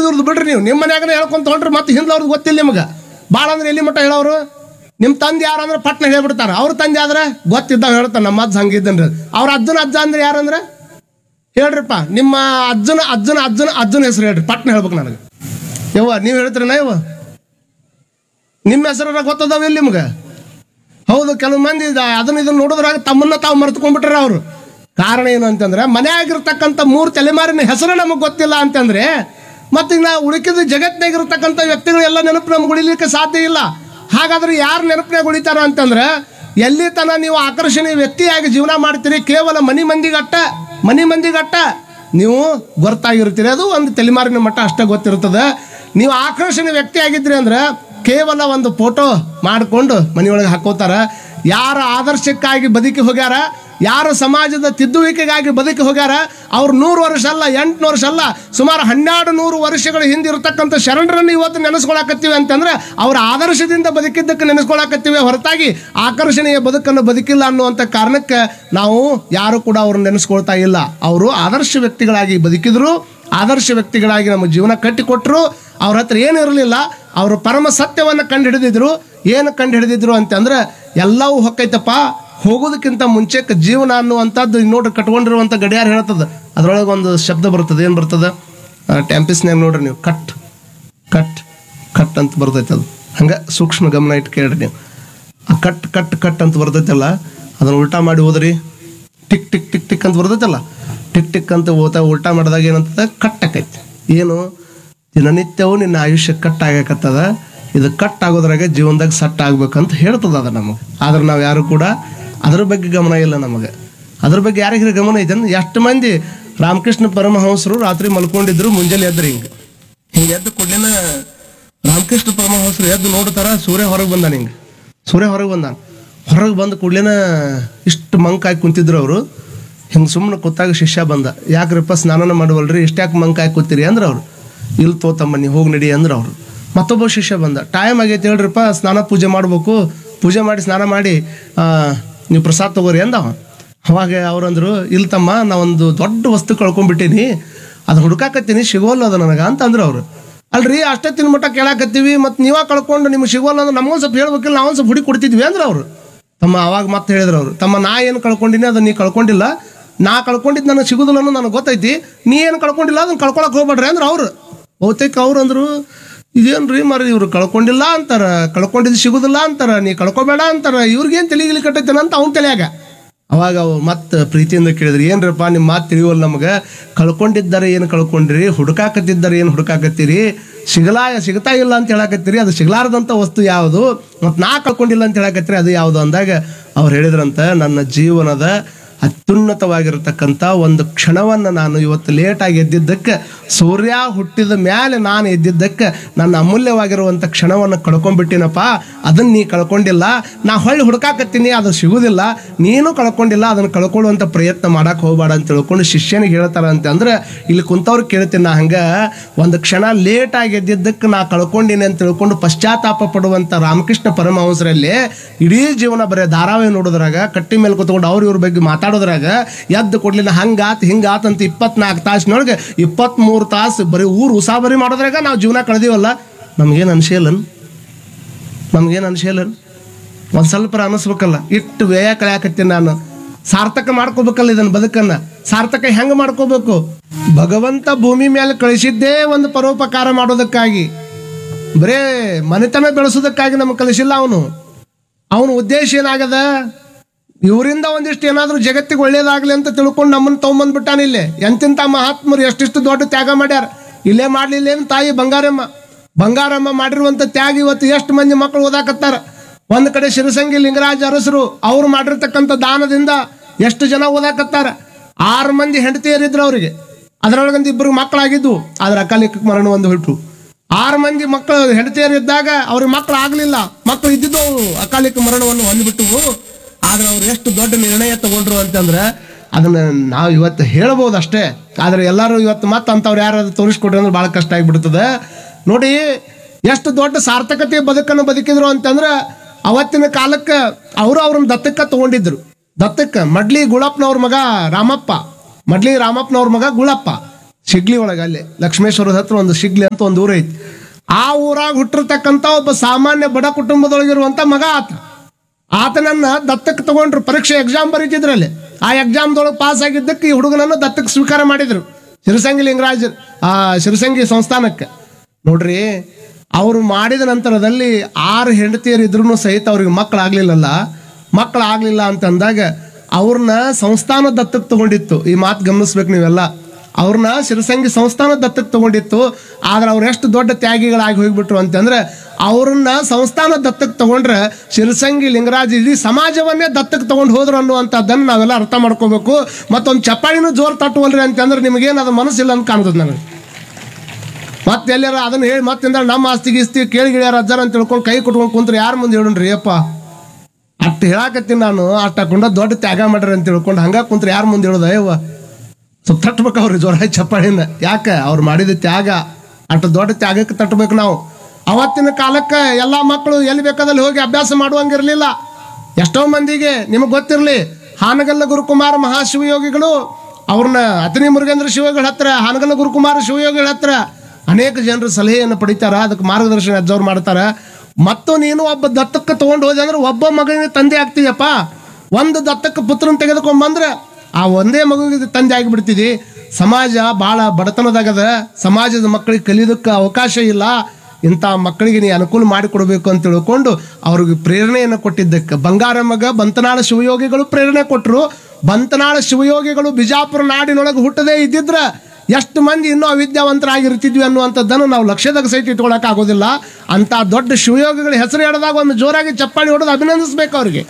ಇವ್ರದ್ದು ಬಿಡ್ರಿ ನೀವು ನಿಮ್ಮ ಮನ್ಯಾಗನ ಹೇಳ್ಕೊಂತ ಹೊಂಟ್ರಿ ಮತ್ತೆ ಹಿಂದ್ಲವ್ರದ್ದು ಗೊತ್ತಿಲ್ಲ ನಿಮ್ಗೆ ಭಾಳ ಅಂದ್ರೆ ಎಲ್ಲಿ ಮಟ್ಟ ಹೇಳೋರು ನಿಮ್ಮ ತಂದೆ ಯಾರು ಅಂದ್ರೆ ಪಟ್ನ ಹೇಳ್ಬಿಡ್ತಾರ ಅವ್ರ ತಂದೆ ಆದ್ರೆ ಗೊತ್ತಿದ್ದಾವ ಹೇಳ್ತಾನೆ ನಮ್ಮ ಅಜ್ಜ ಹಂಗಿದ್ದನ್ರಿ ಅವ್ರ ಅಜ್ಜನ ಅಜ್ಜ ಅಂದ್ರೆ ಯಾರಂದ್ರೆ ಹೇಳ್ರಿಪ್ಪ ನಿಮ್ಮ ಅಜ್ಜನ ಅಜ್ಜನ ಅಜ್ಜನ ಅಜ್ಜನ ಹೆಸರು ಹೇಳ್ರಿ ಪಟ್ನ ಹೇಳ್ಬೇಕು ನನಗೆ ಯವ್ವ ನೀವು ಹೇಳ್ತೀರನ ಯವ್ವ ನಿಮ್ಮ ಹೆಸರ ಗೊತ್ತದಾವ ಇಲ್ಲಿ ನಿಮ್ಗೆ ಹೌದು ಕೆಲವು ಮಂದಿ ಇದ- ಅದನ್ನ ಇದನ್ನ ನೋಡಿದ್ರಾಗ ತಮ್ಮನ್ನ ತಾವು ಮರೆತುಕೊಂಡ್ಬಿಟ್ರ ಅವರು ಕಾರಣ ಏನು ಅಂತಂದ್ರೆ ಮನೆಯಾಗಿರ್ತಕ್ಕಂಥ ಮೂರು ತಲೆಮಾರಿನ ಹೆಸರು ನಮಗೆ ಗೊತ್ತಿಲ್ಲ ಅಂತಂದ್ರೆ ಮತ್ತೆ ಇನ್ನ ಉಳಿಕಿದ ಜಗತ್ತಿನಾಗಿರ್ತಕ್ಕಂಥ ವ್ಯಕ್ತಿಗಳೆಲ್ಲ ನೆನಪು ನಮ್ಗೆ ಉಳಿಲಿಕ್ಕೆ ಸಾಧ್ಯ ಇಲ್ಲ ಹಾಗಾದ್ರೆ ಯಾರು ನೆನಪಿನಾಗ ಉಳಿತಾರ ಅಂತಂದ್ರೆ ಎಲ್ಲಿ ತನ ನೀವು ಆಕರ್ಷಣೀಯ ವ್ಯಕ್ತಿಯಾಗಿ ಜೀವನ ಮಾಡ್ತೀರಿ ಕೇವಲ ಮನಿ ಮಂದಿಗಟ್ಟ ಮನಿ ಮಂದಿಗಟ್ಟ ನೀವು ಗೊತ್ತಾಗಿರ್ತೀರಿ ಅದು ಒಂದು ತಲೆಮಾರಿನ ಮಟ್ಟ ಅಷ್ಟೇ ಗೊತ್ತಿರ್ತದೆ ನೀವು ಆಕರ್ಷಣೀಯ ವ್ಯಕ್ತಿ ಆಗಿದ್ರಿ ಅಂದ್ರೆ ಕೇವಲ ಒಂದು ಫೋಟೋ ಮಾಡಿಕೊಂಡು ಮನೆಯೊಳಗೆ ಹಾಕೋತಾರ ಯಾರ ಆದರ್ಶಕ್ಕಾಗಿ ಬದುಕಿ ಹೋಗ್ಯಾರ ಯಾರ ಸಮಾಜದ ತಿದ್ದುವಿಕೆಗಾಗಿ ಬದುಕಿ ಹೋಗ್ಯಾರ ಅವ್ರು ನೂರು ವರ್ಷ ಅಲ್ಲ ಎಂಟು ವರ್ಷ ಅಲ್ಲ ಸುಮಾರು ಹನ್ನೆರಡು ನೂರು ವರ್ಷಗಳ ಹಿಂದೆ ಇರತಕ್ಕಂಥ ಶರಣರನ್ನು ಇವತ್ತು ನೆನೆಸ್ಕೊಳಕತ್ತೀವಿ ಅಂತಂದ್ರೆ ಅವ್ರ ಆದರ್ಶದಿಂದ ಬದುಕಿದ್ದಕ್ಕೆ ನೆನೆಸ್ಕೊಳಕತ್ತೀವಿ ಹೊರತಾಗಿ ಆಕರ್ಷಣೀಯ ಬದುಕನ್ನು ಬದುಕಿಲ್ಲ ಅನ್ನುವಂಥ ಕಾರಣಕ್ಕೆ ನಾವು ಯಾರು ಕೂಡ ಅವ್ರನ್ನ ನೆನೆಸ್ಕೊಳ್ತಾ ಇಲ್ಲ ಅವರು ಆದರ್ಶ ವ್ಯಕ್ತಿಗಳಾಗಿ ಬದುಕಿದ್ರು ಆದರ್ಶ ವ್ಯಕ್ತಿಗಳಾಗಿ ನಮ್ಮ ಜೀವನ ಕಟ್ಟಿಕೊಟ್ರು ಅವ್ರ ಹತ್ರ ಏನು ಇರಲಿಲ್ಲ ಅವರು ಪರಮ ಸತ್ಯವನ್ನು ಕಂಡು ಹಿಡಿದಿದ್ರು ಏನು ಕಂಡು ಹಿಡಿದಿದ್ರು ಅಂತಂದ್ರೆ ಎಲ್ಲವೂ ಹೊಕ್ಕೈತಪ್ಪ ಹೋಗೋದಕ್ಕಿಂತ ಮುಂಚೆಕ್ಕೆ ಜೀವನ ಅನ್ನುವಂಥದ್ದು ಈಗ ನೋಡ್ರಿ ಕಟ್ಕೊಂಡಿರುವಂಥ ಗಡಿಯಾರ ಹೇಳ್ತದೆ ಅದ್ರೊಳಗೆ ಒಂದು ಶಬ್ದ ಬರ್ತದೆ ಏನು ಬರ್ತದೆ ಟ್ಯಾಂಪಿಸ್ನ್ಯಾಗ ನೋಡ್ರಿ ನೀವು ಕಟ್ ಕಟ್ ಕಟ್ ಅಂತ ಬರ್ತೈತೆ ಅದು ಹಂಗೆ ಸೂಕ್ಷ್ಮ ಗಮನ ಇಟ್ಟು ಕೇಳ್ರಿ ನೀವು ಆ ಕಟ್ ಕಟ್ ಕಟ್ ಅಂತ ಬರ್ತೈತಲ್ಲ ಅದನ್ನ ಉಲ್ಟಾ ಮಾಡಿ ಹೋದ್ರಿ ಟಿಕ್ ಟಿಕ್ ಟಿಕ್ ಟಿಕ್ ಅಂತ ಬರ್ತೈತಲ್ಲ ಟಿಕ್ ಟಿಕ್ ಅಂತ ಓದ್ತಾ ಉಲ್ಟಾ ಮಾಡಿದಾಗ ಏನಂತದ ಕಟ್ ಆಕೈತಿ ಏನು ದಿನನಿತ್ಯವೂ ನಿನ್ನ ಆಯುಷ್ಯ ಕಟ್ ಆಗಕತ್ತದ ಇದು ಕಟ್ ಆಗೋದ್ರಾಗ ಜೀವನದಾಗ ಸಟ್ ಆಗ್ಬೇಕಂತ ಹೇಳ್ತದ ಅದ ನಮಗೆ ಆದ್ರೆ ನಾವು ಯಾರು ಕೂಡ ಅದ್ರ ಬಗ್ಗೆ ಗಮನ ಇಲ್ಲ ನಮಗೆ ಅದ್ರ ಬಗ್ಗೆ ಯಾರಿಗಾರ ಗಮನ ಐತೆ ಎಷ್ಟು ಮಂದಿ ರಾಮಕೃಷ್ಣ ಪರಮಹಂಸರು ರಾತ್ರಿ ಮಲ್ಕೊಂಡಿದ್ರು ಮುಂಜಾನೆ ಎದ್ರಿ ಹಿಂಗೆ ಹಿಂಗೆ ಎದ್ದು ಕೂಡಲಿನ ರಾಮಕೃಷ್ಣ ಪರಮಹಂಸರು ಎದ್ದು ನೋಡ್ತಾರ ಸೂರ್ಯ ಹೊರಗೆ ಬಂದಾನ ಹಿಂಗೆ ಸೂರ್ಯ ಹೊರಗೆ ಬಂದಾನ ಹೊರಗೆ ಬಂದ ಕೂಡಲಿನ ಇಷ್ಟು ಮಂಕ್ ಹಾಕಿ ಕುಂತಿದ್ರು ಅವರು ಹಿಂಗೆ ಸುಮ್ಮನೆ ಕೂತಾಗ ಶಿಷ್ಯ ಬಂದ ಯಾಕ್ರಪ್ಪ ಸ್ನಾನನ ಮಾಡುವಲ್ರಿ ಇಷ್ಟ್ಯಾಕೆ ಮಂಕ್ ಹಾಕಿ ಕೂತೀರಿ ಅಂದ್ರೆ ಅವ್ರು ಇಲ್ಲಿ ತೋತಮ್ಮ ನೀವು ಹೋಗಿ ನಡಿ ಅಂದ್ರೆ ಅವರು ಮತ್ತೊಬ್ಬ ಶಿಷ್ಯ ಬಂದ ಟೈಮ್ ಆಗೈತೆ ಹೇಳ್ರಿಪ್ಪ ಸ್ನಾನ ಪೂಜೆ ಮಾಡ್ಬೇಕು ಪೂಜೆ ಮಾಡಿ ಸ್ನಾನ ಮಾಡಿ ಆ, ನೀವು ಪ್ರಸಾದ ತಗೋರಿ ಅಂದವ ಅವಾಗ ಅವ್ರಂದ್ರು ಇಲ್ಲ ತಮ್ಮ ನಾವೊಂದು ದೊಡ್ಡ ವಸ್ತು ಕಳ್ಕೊಂಡ್ಬಿಟ್ಟೀನಿ ಅದು ಹುಡುಕಾಕತ್ತೀನಿ ಸಿಗೋಲ್ಲ ಅದು ನನಗೆ ಅಂತ ಅಂದ್ರು ಅವರು ಅಲ್ರಿ ಅಷ್ಟೇ ತಿನ್ ಮಟ್ಟ ಕೇಳಾಕತ್ತೀವಿ ಮತ್ತು ನೀವ ಕಳ್ಕೊಂಡು ನಿಮ್ಗೆ ಸಿಗೋಲ್ಲ ಅಂದ್ರೆ ನಮಗೊಂದು ಸ್ವಲ್ಪ ಹೇಳ್ಬೇಕಿಲ್ಲ ನಾವು ಸ್ವಲ್ಪ ಹುಡಿ ಕೊಡ್ತಿದ್ವಿ ಅಂದ್ರೆ ಅವರು ತಮ್ಮ ಅವಾಗ ಮತ್ತೆ ಹೇಳಿದ್ರು ಅವರು ತಮ್ಮ ನಾ ಏನು ಕಳ್ಕೊಂಡಿನಿ ಅದನ್ನ ನೀ ಕಳ್ಕೊಂಡಿಲ್ಲ ನಾ ಕಳ್ಕೊಂಡಿದ್ದು ನನಗೆ ಸಿಗೋದಿಲ್ಲ ಅನ್ನೋದು ನನಗೆ ಗೊತ್ತೈತಿ ನೀ ಏನು ಕಳ್ಕೊಂಡಿಲ್ಲ ಅದನ್ನ ಕಳ್ಕೊಳಕ್ ಹೋಗ್ಬೇಡ್ರಿ ಅಂದ್ರೆ ಅವ್ರು ಬಹುತೇಕ ಅವ್ರು ಅಂದ್ರು ಇದೇನ್ರಿ ಮರ ಇವ್ರು ಕಳ್ಕೊಂಡಿಲ್ಲ ಅಂತಾರ ಕಳ್ಕೊಂಡಿದ್ದು ಸಿಗುದಿಲ್ಲ ಅಂತಾರ ನೀ ಕಳ್ಕೊಬೇಡ ಅಂತಾರ ಇವ್ರಿಗೇನು ತಲೆಗಿಲಿ ಕಟ್ಟೈತೇನ ಅಂತ ಅವ್ನ ತಲೆಯಾಗ ಅವಾಗ ಅವು ಮತ್ತೆ ಪ್ರೀತಿಯಿಂದ ಕೇಳಿದ್ರಿ ಏನ್ರಪ್ಪ ನಿಮ್ಮ ಮಾತು ತಿಳಿವಲ್ಲ ನಮಗೆ ಕಳ್ಕೊಂಡಿದ್ದಾರೆ ಏನು ಕಳ್ಕೊಂಡ್ರಿ ಹುಡುಕಾಕತ್ತಿದ್ದಾರೆ ಏನು ಹುಡುಕಾಕತ್ತೀರಿ ಸಿಗಲಾ ಸಿಗ್ತಾ ಇಲ್ಲ ಅಂತ ಹೇಳಕತ್ತೀರಿ ಅದು ಸಿಗಲಾರದಂಥ ವಸ್ತು ಯಾವುದು ಮತ್ತು ನಾ ಕಳ್ಕೊಂಡಿಲ್ಲ ಅಂತ ಹೇಳಕತ್ತೀರಿ ಅದು ಯಾವುದು ಅಂದಾಗ ಅವ್ರು ಹೇಳಿದ್ರಂತ ನನ್ನ ಜೀವನದ ಅತ್ಯುನ್ನತವಾಗಿರತಕ್ಕಂಥ ಒಂದು ಕ್ಷಣವನ್ನು ನಾನು ಇವತ್ತು ಲೇಟಾಗಿ ಎದ್ದಿದ್ದಕ್ಕೆ ಸೂರ್ಯ ಹುಟ್ಟಿದ ಮೇಲೆ ನಾನು ಎದ್ದಿದ್ದಕ್ಕೆ ನನ್ನ ಅಮೂಲ್ಯವಾಗಿರುವಂಥ ಕ್ಷಣವನ್ನು ಕಳ್ಕೊಂಡ್ಬಿಟ್ಟಿನಪ್ಪ ಅದನ್ನು ನೀ ಕಳ್ಕೊಂಡಿಲ್ಲ ನಾ ಹೊಳ್ಳಿ ಹುಡುಕಾಕತ್ತೀನಿ ಅದು ಸಿಗುದಿಲ್ಲ ನೀನು ಕಳ್ಕೊಂಡಿಲ್ಲ ಅದನ್ನು ಕಳ್ಕೊಳ್ಳುವಂಥ ಪ್ರಯತ್ನ ಮಾಡಕ್ಕೆ ಹೋಗ್ಬೇಡ ಅಂತ ತಿಳ್ಕೊಂಡು ಶಿಷ್ಯನಿಗೆ ಹೇಳ್ತಾರ ಅಂತ ಅಂದ್ರೆ ಇಲ್ಲಿ ಕುಂತವ್ರು ಕೇಳ್ತೀನಿ ನಾ ಹಂಗೆ ಒಂದು ಕ್ಷಣ ಲೇಟಾಗಿ ಎದ್ದಿದ್ದಕ್ಕೆ ನಾ ಕಳ್ಕೊಂಡಿನಿ ಅಂತ ತಿಳ್ಕೊಂಡು ಪಶ್ಚಾತ್ತಾಪ ಪಡುವಂಥ ರಾಮಕೃಷ್ಣ ಪರಮಹಂಸರಲ್ಲಿ ಇಡೀ ಜೀವನ ಬರೀ ಧಾರಾವಾಹಿ ನೋಡೋದ್ರಾಗ ಕಟ್ಟಿ ಮೇಲೆ ಕುತ್ಕೊಂಡು ಅವ್ರ ಇವ್ರ ಬಗ್ಗೆ ಮಾತಾಡೋದ್ರಾಗ ಎದ್ದು ಕೊಡ್ಲಿಲ್ಲ ಹಂಗಾತ್ ಹಿಂಗಾತ್ ಅಂತ ಇಪ್ಪತ್ನಾಲ್ಕು ತಾಸಿನೊಳಗೆ ಇಪ್ಪತ್ತ್ಮೂರು ತಾಸು ಬರೀ ಊರು ಉಸಾಬರಿ ಮಾಡೋದ್ರಾಗ ನಾವು ಜೀವನ ಕಳೆದೀವಲ್ಲ ನಮಗೇನು ಅನ್ಸಿಲ್ಲನ್ ನಮಗೇನು ಅನ್ಸಿಲ್ಲನ್ ಒಂದು ಸ್ವಲ್ಪ ಅನಿಸ್ಬೇಕಲ್ಲ ಇಟ್ಟು ವ್ಯಯ ಕಳೆಯಾಕತ್ತೀನಿ ನಾನು ಸಾರ್ಥಕ ಮಾಡ್ಕೋಬೇಕಲ್ಲ ಇದನ್ನ ಬದುಕನ್ನ ಸಾರ್ಥಕ ಹೆಂಗೆ ಮಾಡ್ಕೋಬೇಕು ಭಗವಂತ ಭೂಮಿ ಮೇಲೆ ಕಳಿಸಿದ್ದೇ ಒಂದು ಪರೋಪಕಾರ ಮಾಡೋದಕ್ಕಾಗಿ ಬರೇ ಮನೆತನ ಬೆಳೆಸೋದಕ್ಕಾಗಿ ನಮಗೆ ಕಲಿಸಿಲ್ಲ ಅವನು ಅವನ ಉದ್ದೇಶ ಏನಾಗದ ಇವರಿಂದ ಒಂದಿಷ್ಟು ಏನಾದರೂ ಜಗತ್ತಿಗೆ ಒಳ್ಳೇದಾಗ್ಲಿ ಅಂತ ತಿಳ್ಕೊಂಡು ನಮ್ಮನ್ನು ತೊಗೊಂಬಂದ್ಬಿಟ್ಟಾನ ಇಲ್ಲಿ ಎಂತಿಂತ ಮಹಾತ್ಮರು ಎಷ್ಟಿಷ್ಟು ದೊಡ್ಡ ತ್ಯಾಗ ಮಾಡ್ಯಾರ ಇಲ್ಲೇ ಮಾಡ್ಲಿಲ್ಲ ಏನು ತಾಯಿ ಬಂಗಾರಮ್ಮ ಬಂಗಾರಮ್ಮ ಮಾಡಿರುವಂಥ ತ್ಯಾಗ ಇವತ್ತು ಎಷ್ಟು ಮಂದಿ ಮಕ್ಕಳು ಓದಾಕತ್ತಾರ ಒಂದು ಕಡೆ ಶಿರಸಂಗಿ ಲಿಂಗರಾಜ ಅರಸರು ಅವ್ರು ಮಾಡಿರ್ತಕ್ಕಂಥ ದಾನದಿಂದ ಎಷ್ಟು ಜನ ಓದಾಕತ್ತಾರ ಆರು ಮಂದಿ ಹೆಂಡತಿಯರಿದ್ರು ಅವರಿಗೆ ಅದರೊಳಗೊಂದು ಇಬ್ಬರು ಮಕ್ಕಳಾಗಿದ್ವು ಆದ್ರೆ ಅಕಾಲಿಕ ಮರಣ ಒಂದು ಹುಟ್ಟು ಆರು ಮಂದಿ ಮಕ್ಕಳು ಹೆಂಡತಿಯರಿದ್ದಾಗ ಅವ್ರಿಗೆ ಮಕ್ಕಳು ಆಗ್ಲಿಲ್ಲ ಮಕ್ಕಳು ಇದ್ದಿದ್ದು ಅವು ಅಕಾಲಿಕ ಮರಣವನ್ನು ಹೊಂದ್ಬಿಟ್ಟು ಆದ್ರೆ ಅವ್ರು ಎಷ್ಟು ದೊಡ್ಡ ನಿರ್ಣಯ ತಗೊಂಡ್ರು ಅಂತಂದ್ರೆ ಅದನ್ನ ನಾವು ಇವತ್ತು ಹೇಳ್ಬೋದು ಅಷ್ಟೇ ಆದ್ರೆ ಎಲ್ಲರೂ ಇವತ್ತು ಮತ್ತೆ ಅಂಥವ್ರು ಯಾರಾದ್ರು ತೋರಿಸ್ಕೊಟ್ರಿ ಅಂದ್ರೆ ಭಾಳ ಕಷ್ಟ ಆಗಿಬಿಡ್ತದೆ ನೋಡಿ ಎಷ್ಟು ದೊಡ್ಡ ಸಾರ್ಥಕತೆ ಬದುಕನ್ನು ಬದುಕಿದ್ರು ಅಂತಂದ್ರೆ ಅವತ್ತಿನ ಕಾಲಕ್ಕೆ ಅವರು ಅವ್ರನ್ನ ದತ್ತಕ್ಕ ತಗೊಂಡಿದ್ರು ದತ್ತಕ್ಕ ಮಡ್ಲಿ ಗುಳಪ್ಪನವ್ರ ಮಗ ರಾಮಪ್ಪ ಮಡ್ಲಿ ರಾಮಪ್ಪನವ್ರ ಮಗ ಗುಳಪ್ಪ ಶಿಗ್ಲಿ ಒಳಗೆ ಅಲ್ಲಿ ಲಕ್ಷ್ಮೇಶ್ವರದ ಹತ್ರ ಒಂದು ಶಿಗ್ಲಿ ಅಂತ ಒಂದು ಊರು ಐತಿ ಆ ಊರಾಗ ಹುಟ್ಟಿರ್ತಕ್ಕಂಥ ಒಬ್ಬ ಸಾಮಾನ್ಯ ಬಡ ಕುಟುಂಬದೊಳಗಿರುವಂಥ ಮಗ ಆತ ಆತನನ್ನ ದತ್ತಕ್ಕೆ ತಗೊಂಡ್ರು ಪರೀಕ್ಷೆ ಎಕ್ಸಾಮ್ ಬರೀತಿದ್ರಲ್ಲಿ ಆ ಎಕ್ಸಾಮ್ದೊಳಗೆ ಪಾಸ್ ಆಗಿದ್ದಕ್ಕೆ ಈ ಹುಡುಗನನ್ನು ದತ್ತಕ್ಕೆ ಸ್ವೀಕಾರ ಮಾಡಿದ್ರು ಶಿರಸಂಗಿ ಲಿಂಗರಾಜ್ ಆ ಶಿರಸಂಗಿ ಸಂಸ್ಥಾನಕ್ಕೆ ನೋಡ್ರಿ ಅವರು ಮಾಡಿದ ನಂತರದಲ್ಲಿ ಆರು ಹೆಂಡತಿಯರು ಇದ್ರೂ ಸಹಿತ ಅವ್ರಿಗೆ ಮಕ್ಕಳಾಗ್ಲಿಲ್ಲಲ್ಲ ಮಕ್ಕಳಾಗ್ಲಿಲ್ಲ ಅಂತಂದಾಗ ಅವ್ರನ್ನ ಸಂಸ್ಥಾನ ದತ್ತಕ್ಕೆ ತಗೊಂಡಿತ್ತು ಈ ಮಾತು ಗಮನಿಸ್ಬೇಕು ನೀವೆಲ್ಲ ಅವ್ರನ್ನ ಶಿರಸಂಗಿ ಸಂಸ್ಥಾನ ದತ್ತಕ್ಕೆ ತಗೊಂಡಿತ್ತು ಆದ್ರೆ ಅವ್ರು ಎಷ್ಟು ದೊಡ್ಡ ತ್ಯಾಗಿಗಳಾಗಿ ಹೋಗ್ಬಿಟ್ರು ಅಂತಂದ್ರೆ ಅವ್ರನ್ನ ಸಂಸ್ಥಾನ ದತ್ತಕ್ಕೆ ತಗೊಂಡ್ರೆ ಶಿರಸಂಗಿ ಲಿಂಗರಾಜ್ ಇಡೀ ಸಮಾಜವನ್ನೇ ದತ್ತಕ್ಕೆ ತಗೊಂಡು ಹೋದ್ರು ಅನ್ನುವಂಥದ್ದನ್ನು ನಾವೆಲ್ಲ ಅರ್ಥ ಮಾಡ್ಕೋಬೇಕು ಮತ್ತೊಂದು ಚಪ್ಪಾಳಿನೂ ಜೋರು ತಟ್ಟುವಲ್ರಿ ಅಂತಂದ್ರೆ ನಿಮಗೇನು ಅದು ಮನಸ್ಸಿಲ್ಲ ಅಂತ ಕಾಣ್ತದೆ ನನಗೆ ಮತ್ತೆ ಎಲ್ಲಾರ ಅದನ್ನ ಹೇಳಿ ಮತ್ತಿಂದ ನಮ್ಮ ಆಸ್ತಿ ಗೀಸ್ತಿ ಕೇಳಿ ಗಿಳಿಯಾರ ಅಜ್ಜಾರ ಅಂತ ತಿಳ್ಕೊಂಡು ಕೈ ಕೊಟ್ಕೊಂಡು ಕುಂತ್ರೆ ಯಾರ ಮುಂದೆ ಹೇಳೋಣ್ರಿ ಅಪ್ಪ ಅಷ್ಟು ಹೇಳಾಕತ್ತೀನಿ ನಾನು ಅಷ್ಟು ಹಾಕೊಂಡ ದೊಡ್ಡ ತ್ಯಾಗ ಮಾಡ್ರಿ ಅಂತ ತಿಳ್ಕೊಂಡು ಹಂಗ ಕುಂತ್ರೆ ಯಾರ ಮುಂದೆ ಹೇಳೋದು ಅಯ್ಯವ್ವ ಸ್ವಲ್ಪ ತಟ್ಬೇಕು ಅವ್ರಿಗೆ ಜೋರ ಚಪ್ಪಾಳಿನ ಯಾಕೆ ಅವ್ರು ಮಾಡಿದ ತ್ಯಾಗ ಅಷ್ಟು ದೊಡ್ಡ ತ್ಯಾಗಕ್ಕೆ ತಟ್ಟಬೇಕು ನಾವು ಅವತ್ತಿನ ಕಾಲಕ್ಕೆ ಎಲ್ಲ ಮಕ್ಕಳು ಎಲ್ಲಿ ಬೇಕಾದಲ್ಲಿ ಹೋಗಿ ಅಭ್ಯಾಸ ಮಾಡುವಂಗಿರಲಿಲ್ಲ ಎಷ್ಟೋ ಮಂದಿಗೆ ನಿಮಗೆ ಗೊತ್ತಿರಲಿ ಹಾನಗಲ್ಲ ಗುರುಕುಮಾರ ಮಹಾಶಿವಯೋಗಿಗಳು ಅವ್ರನ್ನ ಅತನಿ ಮುರುಗೇಂದ್ರ ಶಿವಯೋಗಿಗಳ ಹತ್ರ ಹಾನಗಲ್ಲ ಗುರುಕುಮಾರ ಶಿವಯೋಗಿಗಳ ಹತ್ರ ಅನೇಕ ಜನರು ಸಲಹೆಯನ್ನು ಪಡಿತಾರ ಅದಕ್ಕೆ ಮಾರ್ಗದರ್ಶನ ಅಜ್ಜವ್ರು ಮಾಡ್ತಾರ ಮತ್ತು ನೀನು ಒಬ್ಬ ದತ್ತಕ್ಕೆ ತಗೊಂಡು ಹೋದೆ ಅಂದ್ರೆ ಒಬ್ಬ ಮಗನಿಗೆ ತಂದೆ ಆಗ್ತೀಯಪ್ಪ ಒಂದು ದತ್ತಕ್ಕೆ ಪುತ್ರನ ತೆಗೆದುಕೊಂಡ್ಬಂದ್ರೆ ಆ ಒಂದೇ ಮಗುವಿಗೆ ತಂದೆ ಆಗಿಬಿಡ್ತಿದಿ ಸಮಾಜ ಭಾಳ ಬಡತನದಾಗದ ಸಮಾಜದ ಮಕ್ಕಳಿಗೆ ಕಲಿಯೋದಕ್ಕೆ ಅವಕಾಶ ಇಲ್ಲ ಇಂಥ ಮಕ್ಕಳಿಗೆ ನೀ ಅನುಕೂಲ ಮಾಡಿಕೊಡ್ಬೇಕು ಅಂತ ತಿಳ್ಕೊಂಡು ಅವ್ರಿಗೆ ಪ್ರೇರಣೆಯನ್ನು ಕೊಟ್ಟಿದ್ದಕ್ಕೆ ಬಂಗಾರ ಮಗ ಬಂತನಾಳ ಶಿವಯೋಗಿಗಳು ಪ್ರೇರಣೆ ಕೊಟ್ಟರು ಬಂತನಾಳ ಶಿವಯೋಗಿಗಳು ಬಿಜಾಪುರ ನಾಡಿನೊಳಗೆ ಹುಟ್ಟದೇ ಇದ್ದಿದ್ರ ಎಷ್ಟು ಮಂದಿ ಇನ್ನೂ ಅವಿದ್ಯಾವಂತರಾಗಿರ್ತಿದ್ವಿ ಅನ್ನುವಂಥದ್ದನ್ನು ನಾವು ಲಕ್ಷ್ಯದಾಗ ಸಹಿತ ಇಟ್ಕೊಳಕ್ ಆಗೋದಿಲ್ಲ ಅಂತ ದೊಡ್ಡ ಶಿವಯೋಗಿಗಳ ಹೆಸರು ಹೇಳಿದಾಗ ಒಂದು ಜೋರಾಗಿ ಚಪ್ಪಾಳಿ ಹೊಡೆದು ಅಭಿನಂದಿಸ್ಬೇಕು ಅವ್ರಿಗೆ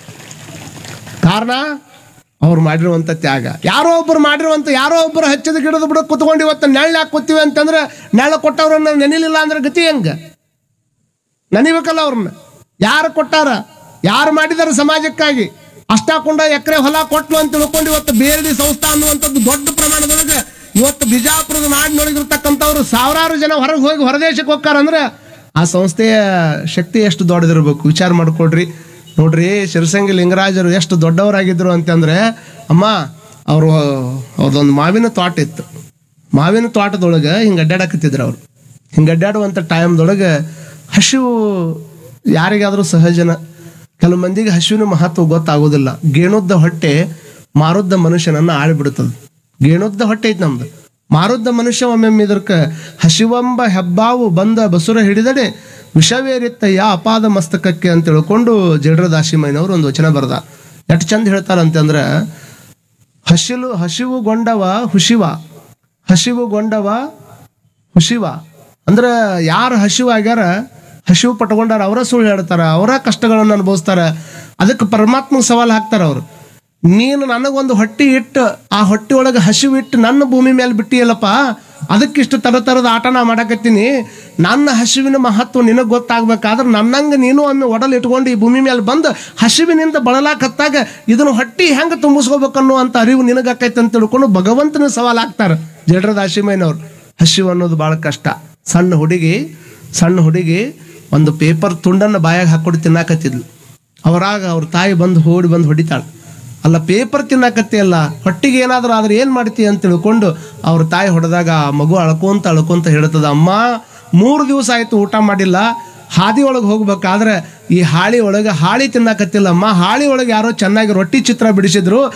ಕಾರಣ ಅವ್ರು ಮಾಡಿರುವಂಥ ತ್ಯಾಗ ಯಾರೋ ಒಬ್ಬರು ಮಾಡಿರುವಂಥ ಯಾರೋ ಒಬ್ಬರು ಹಚ್ಚಿದ ಗಿಡದ ಬಿಡ ಕುತ್ಕೊಂಡು ಇವತ್ತು ನೆಳ್ಳು ಯಾಕೆ ಕೂತೀವಿ ಅಂತಂದ್ರೆ ನೆಳ್ಳು ಕೊಟ್ಟವ್ರನ್ನ ನೆನಿಲಿಲ್ಲ ಅಂದ್ರೆ ಗತಿ ಹೆಂಗ ನೆನಿಬೇಕಲ್ಲ ಅವ್ರನ್ನ ಯಾರು ಕೊಟ್ಟಾರ ಯಾರು ಮಾಡಿದಾರೆ ಸಮಾಜಕ್ಕಾಗಿ ಅಷ್ಟಾಕೊಂಡ ಎಕರೆ ಹೊಲ ಕೊಟ್ಲು ಅಂತ ತಿಳ್ಕೊಂಡು ಇವತ್ತು ಬೇರಡಿ ಸಂಸ್ಥೆ ಅನ್ನುವಂಥದ್ದು ದೊಡ್ಡ ಪ್ರಮಾಣದೊಳಗೆ ಇವತ್ತು ಬಿಜಾಪುರದ ನಾಡಿನೊಳಗಿರ್ತಕ್ಕಂಥವ್ರು ಸಾವಿರಾರು ಜನ ಹೊರಗೆ ಹೋಗಿ ಹೊರದೇಶಕ್ಕೆ ಹೋಗ್ತಾರಂದ್ರೆ ಆ ಸಂಸ್ಥೆಯ ಶಕ್ತಿ ಎಷ್ಟು ದೊಡ್ಡದಿರ್ಬೇಕು ವಿಚಾರ ಮಾಡ್ಕೊಡ್ರಿ ನೋಡ್ರಿ ಶಿರಸಂಗಿ ಲಿಂಗರಾಜರು ಎಷ್ಟು ದೊಡ್ಡವರಾಗಿದ್ರು ಅಂತಂದ್ರೆ ಅಮ್ಮ ಅವರು ಅವ್ರದ್ದೊಂದು ಮಾವಿನ ತೋಟ ಇತ್ತು ಮಾವಿನ ತೋಟದೊಳಗೆ ಹಿಂಗೆ ಅಡ್ಡಾಡಕತ್ತಿದ್ರು ಅವ್ರು ಹಿಂಗೆ ಅಡ್ಡಾಡುವಂಥ ಟೈಮ್ದೊಳಗೆ ಹಸಿವು ಯಾರಿಗಾದರೂ ಸಹಜನ ಕೆಲವು ಮಂದಿಗೆ ಹಸಿವಿನ ಮಹತ್ವ ಗೊತ್ತಾಗೋದಿಲ್ಲ ಗೇಣುದ್ದ ಹೊಟ್ಟೆ ಮಾರುದ್ದ ಮನುಷ್ಯನನ್ನು ಆಳಿಬಿಡುತ್ತದೆ ಗೇಣುದ್ದ ಹೊಟ್ಟೆ ಐತೆ ನಮ್ದು ಮಾರುದ್ದ ಮನುಷ್ಯ ಒಮ್ಮೆಮ್ಮೆ ಇದಕ್ಕೆ ಹಸಿವೆಂಬ ಹೆಬ್ಬಾವು ಬಂದ ಬಸುರ ಹಿಡಿದಡೆ ವಿಷವೇರಿತ್ತಯ್ಯ ಅಪಾದ ಮಸ್ತಕಕ್ಕೆ ಅಂತ ತಿಳ್ಕೊಂಡು ಜಡ್ರ ದಾಸಿಮಯ್ಯನವರು ಒಂದು ವಚನ ಬರೆದ ಎಷ್ಟು ಚಂದ ಹೇಳ್ತಾರಂತಂದ್ರೆ ಹಸಿಲು ಹಸಿವುಗೊಂಡವ ಹುಶಿವ ಹಸಿವುಗೊಂಡವ ಹುಶಿವ ಅಂದ್ರೆ ಯಾರು ಹಸಿವು ಆಗ್ಯಾರ ಹಸಿವು ಪಟ್ಕೊಂಡಾರ ಅವರ ಸುಳ್ಳು ಹೇಳ್ತಾರ ಅವರ ಕಷ್ಟಗಳನ್ನು ಅನುಭವಿಸ್ತಾರ ಅದಕ್ಕೆ ಪರಮಾತ್ಮ ಸವಾಲು ಹಾಕ್ತಾರ ಅವರು ನೀನು ನನಗೊಂದು ಹೊಟ್ಟಿ ಇಟ್ಟು ಆ ಹೊಟ್ಟಿ ಒಳಗೆ ಹಸಿವು ಇಟ್ಟು ನನ್ನ ಭೂಮಿ ಮೇಲೆ ಬಿಟ್ಟಿಯಲ್ಲಪ್ಪ ಅದಕ್ಕಿಷ್ಟು ತರ ತರದ ಆಟ ನಾ ಮಾಡಕತ್ತೀನಿ ನನ್ನ ಹಸಿವಿನ ಮಹತ್ವ ನಿನಗೆ ಗೊತ್ತಾಗ್ಬೇಕಾದ್ರೆ ನನ್ನಂಗೆ ನೀನು ಒಮ್ಮೆ ಒಡಲ್ ಇಟ್ಕೊಂಡು ಈ ಭೂಮಿ ಮೇಲೆ ಬಂದು ಹಸಿವಿನಿಂದ ಬಳಲಾಕತ್ತಾಗ ಇದನ್ನು ಹೊಟ್ಟಿ ಹೆಂಗೆ ತುಂಬಿಸ್ಕೋಬೇಕನ್ನೋ ಅಂತ ಅರಿವು ನಿನಗಾಕೈತೆ ಅಂತ ತಿಳ್ಕೊಂಡು ಭಗವಂತನ ಸವಾಲು ಹಾಕ್ತಾರೆ ಜಡ್ರ ದಾಸಿಮಯ್ಯನವ್ರು ಹಸಿವು ಅನ್ನೋದು ಭಾಳ ಕಷ್ಟ ಸಣ್ಣ ಹುಡುಗಿ ಸಣ್ಣ ಹುಡುಗಿ ಒಂದು ಪೇಪರ್ ತುಂಡನ್ನು ಬಾಯಾಗ ಹಾಕೊಂಡು ತಿನ್ನಾಕತ್ತಿದ್ಲು ಅವರಾಗ ಅವ್ರ ತಾಯಿ ಬಂದು ಓಡಿ ಬಂದು ಹೊಡಿತಾಳೆ ಅಲ್ಲ ಪೇಪರ್ ತಿನ್ನಾಕತ್ತಿ ಅಲ್ಲ ಹೊಟ್ಟಿಗೆ ಏನಾದರೂ ಆದ್ರೆ ಏನು ಮಾಡ್ತಿ ಅಂತ ತಿಳ್ಕೊಂಡು ಅವ್ರ ತಾಯಿ ಹೊಡೆದಾಗ ಆ ಮಗು ಅಳ್ಕೊಂತ ಅಳ್ಕೊಂತ ಹೇಳ್ತದ ಅಮ್ಮ ಮೂರು ದಿವಸ ಆಯ್ತು ಊಟ ಮಾಡಿಲ್ಲ ಹಾದಿ ಒಳಗೆ ಹೋಗ್ಬೇಕಾದ್ರೆ ಈ ಹಾಳಿ ಒಳಗೆ ಹಾಳಿ ತಿನ್ನಾಕತ್ತಿಲ್ಲಮ್ಮ ಹಾಳಿ ಒಳಗೆ ಯಾರೋ ಚೆನ್ನಾಗಿ ರೊಟ್ಟಿ ಚಿತ್ರ ಬಿಡಿಸಿದ್ರು